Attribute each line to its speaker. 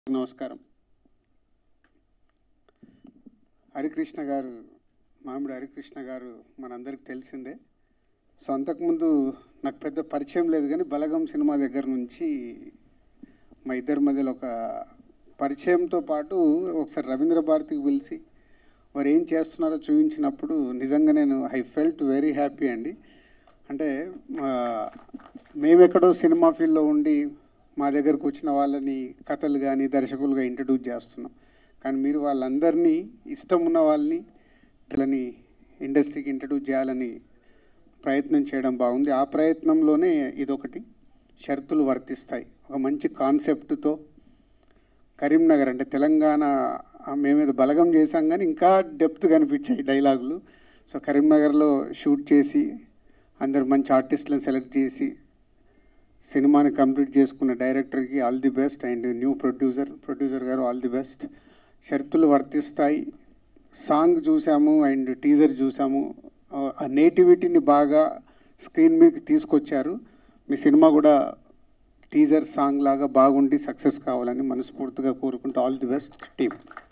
Speaker 1: నమస్కారం హరికృష్ణ గారు మామిడి హరికృష్ణ గారు మనందరికి తెలిసిందే సో అంతకుముందు నాకు పెద్ద పరిచయం లేదు కానీ బలగం సినిమా దగ్గర నుంచి మా ఇద్దరి మధ్యలో ఒక పరిచయంతో పాటు ఒకసారి రవీంద్ర భారతికి పిలిచి వారు ఏం చేస్తున్నారో చూపించినప్పుడు నిజంగా నేను ఐ ఫెల్ట్ వెరీ హ్యాపీ అండి అంటే ఆ, మేమెక్కడో సినిమా ఫీల్డ్లో ఉండి మా దగ్గరకు వచ్చిన వాళ్ళని కథలు కానీ దర్శకులుగా ఇంట్రడ్యూస్ చేస్తున్నాం కానీ మీరు వాళ్ళందరినీ ఇష్టం ఉన్న వాళ్ళని వీళ్ళని ఇండస్ట్రీకి ఇంట్రడ్యూస్ చేయాలని ప్రయత్నం చేయడం బాగుంది ఆ ప్రయత్నంలోనే ఇదొకటి షరతులు వర్తిస్తాయి ఒక మంచి కాన్సెప్ట్తో కరీంనగర్ అంటే తెలంగాణ ఆ, మేమేదో బలగం చేశాం కానీ ఇంకా డెప్త్ కనిపించాయి డైలాగులు సో కరీంనగర్లో షూట్ చేసి అందరు మంచి ఆర్టిస్టులను సెలెక్ట్ చేసి సినిమాని కంప్లీట్ చేసుకున్న డైరెక్టర్కి all the best and new producer producer గారు ఆల్ ది బెస్ట్ షరతులు వర్తిస్తాయి సాంగ్ చూసాము అండ్ టీజర్ చూసాము ఆ నేటివిటీని బాగా స్క్రీన్ మీదకి తీసుకొచ్చారు మీ సినిమా కూడా టీజర్ సాంగ్ లాగా బాగుండి సక్సెస్ కావాలని మనస్ఫూర్తిగా కోరుకుంటూ ఆల్ ది బెస్ట్ టీమ్